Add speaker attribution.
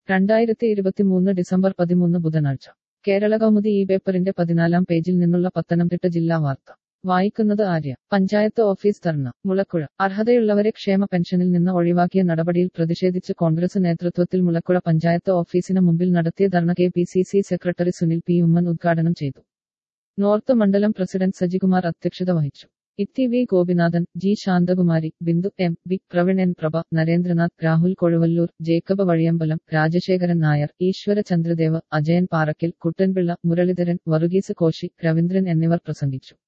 Speaker 1: രണ്ടായിരത്തി ഇരുപത്തിമൂന്ന് ഡിസംബർ പതിമൂന്ന് ബുധനാഴ്ച കേരള കൗമുദി ഈ പേപ്പറിന്റെ പതിനാലാം പേജിൽ നിന്നുള്ള പത്തനംതിട്ട ജില്ലാ വാർത്ത വായിക്കുന്നത് ആര്യ പഞ്ചായത്ത് ഓഫീസ് ധർണ മുളക്കുഴ അർഹതയുള്ളവരെ ക്ഷേമ പെൻഷനിൽ നിന്ന് ഒഴിവാക്കിയ നടപടിയിൽ പ്രതിഷേധിച്ച് കോൺഗ്രസ് നേതൃത്വത്തിൽ മുളക്കുഴ പഞ്ചായത്ത് ഓഫീസിന് മുമ്പിൽ നടത്തിയ dharna K P C C secretary Sunil P Oommen ഉദ്ഘാടനം ചെയ്തു നോർത്ത് മണ്ഡലം പ്രസിഡന്റ് സജികുമാർ അധ്യക്ഷത വഹിച്ചു ഇത്തി V Gopinathan G Santhakumari Bindu M V Praveen N Prabha Narendranath Rahul Kozhuvalloor Jacob Vazhiyambalam Rajasekharan Nair Eswara Chandradev Ajayan Parakkal Kuttan Pillai Muraleedharan വറുഗീസ് Koshy Raveendran എന്നിവർ പ്രസംഗിച്ചു